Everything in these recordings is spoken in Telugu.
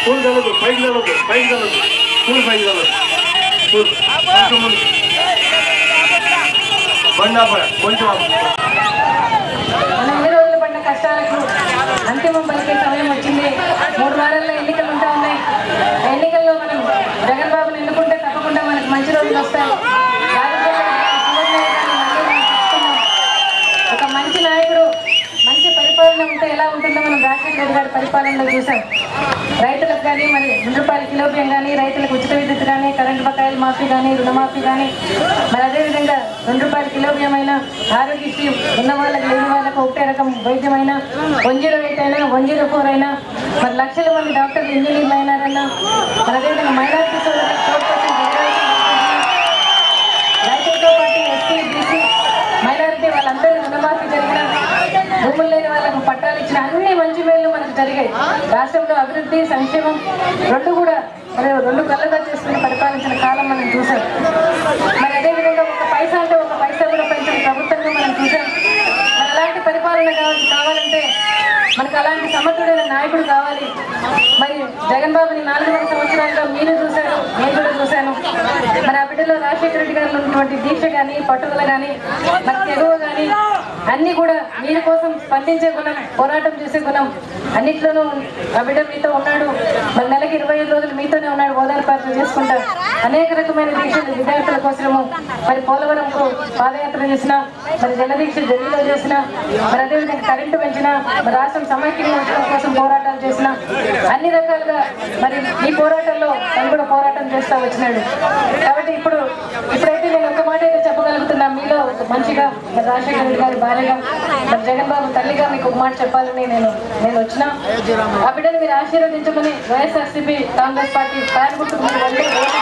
స్కూల్ కలదు పైకి కలదు పైకి కలదు స్కూల్ పైకి కలదు స్కూల్ కొంచెం ముందు బండి ఆపరా కొంచెం ఆపు. మన ఎన్ని రోజులు పడిన కష్టాలకు అంతిమం పలికే సమయం వచ్చింది మూడు వారాల్లో ఎన్నికలు ఉంటా ఉన్నాయి ఆ ఎన్నికల్లో మనం జగన్ బాబుని ఎన్నుకుంటే తప్పకుండా మనకు మంచి రోజులు వస్తాయి రాజకీయాల్లో శివజ్ఞాని గారిని మళ్ళీ మనం చూస్తున్నాం. ఒక మంచి నాయకుడు మంచి పరిపాలన ఉంటే ఎలా ఉంటుందో మనం రాజశేఖర రెడ్డి గారి పరిపాలనలో చూసాం రైతులకు కానీ మరి రెండు రూపాయల కిలో బియ్యం కానీ రైతులకు ఉచిత విద్యుత్ కానీ కరెంటు బకాయిల మాఫీ కానీ రుణమాఫీ కానీ మరి అదేవిధంగా రెండు రూపాయల కిలో బియ్యం అయినా ఆరోగ్యశ్రీ ఉన్న వాళ్ళకి లేని వాళ్ళకి ఒకటే రకం వైద్యమైనా వన్ జీరో ఎయిట్ అయినా వన్ జీరో ఫోర్ అయినా మరి లక్షల మంది డాక్టర్లు ఇంజనీర్లు అయినారన్నా మరి అదేవిధంగా మైనార్టీ సోదరులకు ఫోర్ పర్సెంట్ రైతులతో పాటు ఎస్సీ బీసీ మైనారిటీ వాళ్ళందరూ రుణమాఫీ జరిగిన భూములు లేని వాళ్ళకు పట్టాలు ఇచ్చిన అన్ని మంచి మేలు మనకు జరిగాయి రాష్ట్రంలో అభివృద్ధి సంక్షేమం రెండు కూడా మరి రెండు కళ్ళగా చేసుకుని పరిపాలించిన కాలం మనం చూసాం మరి అదేవిధంగా ఒక పైసా అంటే ఒక పైసా కూడా పెంచిన ప్రభుత్వంగా మనం చూసాం మరి అలాంటి పరిపాలన కావాలి కావాలంటే మనకు అలాంటి సమర్థుడైన నాయకుడు కావాలి మరి జగన్ బాబుని నాలుగున్నర సంవత్సరాలుగా మీరు చూశారు నేను కూడా చూశాను మరి ఆ బిడ్డలో రాజశేఖర రెడ్డి గారిలో ఉన్నటువంటి దీక్ష కానీ పట్టుదల కానీ మరి తెగువ కానీ అన్ని కూడా మీరు కోసం స్పందించే గుణం పోరాటం చేసే గుణం అన్నిట్లోనూ ఆ బిడ్డ మీతో ఉన్నాడు మరి నెలకి ఇరవై ఐదు రోజులు మీతోనే ఉన్నాడు ఓదార్పాత్ర చేసుకుంటా అనేక రకమైన దీక్షలు విద్యార్థుల కోసము మరి పోలవరంకు పాదయాత్ర చేసిన మరి జలదీక్ష ఢిల్లీలో చేసిన మరి అదేవిధంగా కరెంటు పెంచిన మరి రాష్ట్రం సమైక్యంగా కోసం పోరాటాలు చేసిన అన్ని రకాలుగా మరి ఈ పోరాటంలో తను కూడా పోరాటం చేస్తా వచ్చినాడు కాబట్టి ఇప్పుడు ఇప్పుడైతే నేను ఒక మాట అయితే చెప్పగలుగుతున్నా మీలో ఒక మంచిగా మరి రాజశేఖర రెడ్డి గారి భార్యగా మరి జగన్ బాబు తల్లిగా మీకు ఒక మాట చెప్పాలని నేను నేను వచ్చిన ఆ బిడ్డను మీరు ఆశీర్వదించమని వైఎస్ఆర్సీపీ కాంగ్రెస్ పార్టీ ఫ్యాన్ గుర్తుకు మీరు వెళ్ళి ఓటు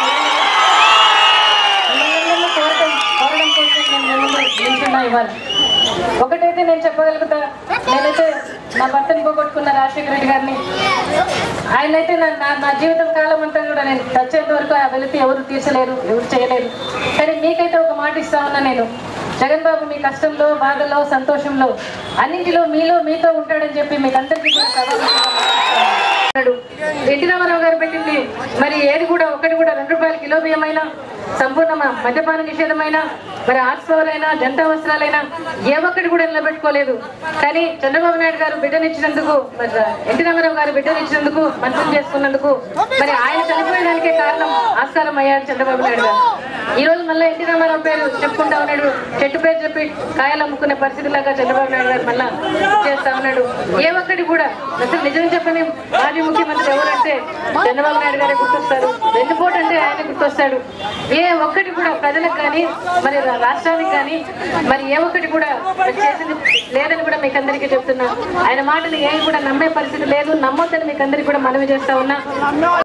మిమ్మల్ని కోరటం కోరడం కోసం నేను మీ ముందు నిల్చున్నా ఇవాళ ఒకటైతే నేను చెప్పగలుగుతా నేనైతే నా భర్తని పోగొట్టుకున్న రాజశేఖర రెడ్డి గారిని ఆయనైతే నా నా నా జీవితం కాలం అంతా కూడా నేను చచ్చేంత వరకు ఆ వెలితి ఎవరు తీర్చలేరు ఎవరు చేయలేరు కానీ మీకైతే ఒక మాట ఇస్తా ఉన్నా నేను జగన్ బాబు మీ కష్టంలో బాధల్లో సంతోషంలో అన్నింటిలో మీలో మీతో ఉంటాడని చెప్పి మీకు అందరికీ కూడా సవాలు అన్నాడు. ఎన్టీ రామారావు గారు పెట్టింది మరి ఏది కూడా ఒకటి కూడా రెండు రూపాయల కిలో బియ్యమైనా సంపూర్ణ మ- మద్యపాన నిషేధమైన మరి ఆర్ట్స్లైనా జంట వస్త్రాలైనా ఏ ఒక్కటి కూడా నిలబెట్టుకోలేదు కానీ చంద్రబాబు నాయుడు గారు బిడ్డనిచ్చినందుకు మరి ఎన్టీ రామారావు గారు బిడ్డనిచ్చినందుకు మంత్రం చేసుకున్నందుకు మరి ఆయన చనిపోయడానికే కారణం ఆస్కారం అయ్యాడు చంద్రబాబు నాయుడు గారు ఈ రోజు మళ్ళీ ఎన్టీ రామారావు పేరు చెప్పుకుంటా ఉన్నాడు చెట్టు పేరు చెప్పి కాయలు అమ్ముకునే పరిస్థితి లాగా చంద్రబాబు నాయుడు గారు మళ్ళా చేస్తా ఉన్నాడు ఏ ఒక్కటి కూడా అసలు నిజం చెప్పని మాజీ ముఖ్యమంత్రి ఎవరంటే చంద్రబాబు నాయుడు గారే గుర్తొస్తారు వెన్నుపోటు అంటే ఆయన గుర్తొస్తాడు ఏ ఒక్కటి కూడా ప్రజలకు కానీ మరి రాష్ట్రానికి కానీ మరి ఏ ఒక్కటి కూడా చేసింది లేదని కూడా మీకు అందరికీ చెప్తున్నా ఆయన మాటలు ఏమి కూడా నమ్మే పరిస్థితి లేదు నమ్మొద్దని మీకు అందరికీ కూడా మనవి చేస్తా ఉన్నా